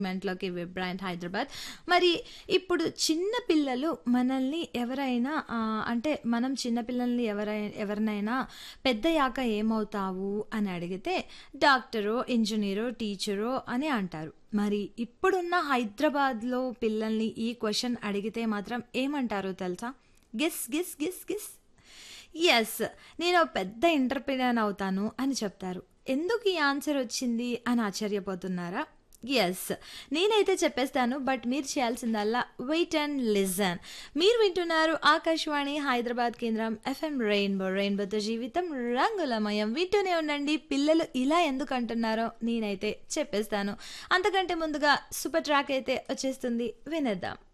మెంట్లోకి విబ్రాంట్ హైదరాబాద్ మరి ఇప్పుడు చిన్న పిల్లలు మనల్ని ఎవరైనా ఆ, అంటే మనం చిన్న పిల్లల్ని ఎవరై ఎవరినైనా పెద్దయాక ఏమవుతావు అని అడిగితే డాక్టరో ఇంజనీరో టీచరో అని అంటారు మరి ఇప్పుడున్న హైదరాబాద్లో పిల్లల్ని ఈ క్వశ్చన్ అడిగితే మాత్రం ఏమంటారో తెలుసా గిస్ గిస్ గిస్ గిస్ ఎస్ నేను ఓ పెద్ద ఎంటర్ప్రినర్ అవుతాను అని చెప్తారు ఎందుకు ఈ ఆన్సర్ వచ్చింది అని ఆశ్చర్యపోతున్నారా ఎస్ నేనైతే చెప్పేస్తాను బట్ మీరు చేయాల్సిందల్లా వెయిట్ అండ్ లిజన్ మీరు వింటున్నారు ఆకాశవాణి హైదరాబాద్ కేంద్రం ఎఫ్ఎం రెయిన్బో రెయిన్బోతో జీవితం రంగులమయం వింటూనే ఉండండి పిల్లలు ఇలా ఎందుకు అంటున్నారో నేనైతే చెప్పేస్తాను అంతకంటే ముందుగా సూపర్ ట్రాక్ అయితే వచ్చేస్తుంది వినేద్దాం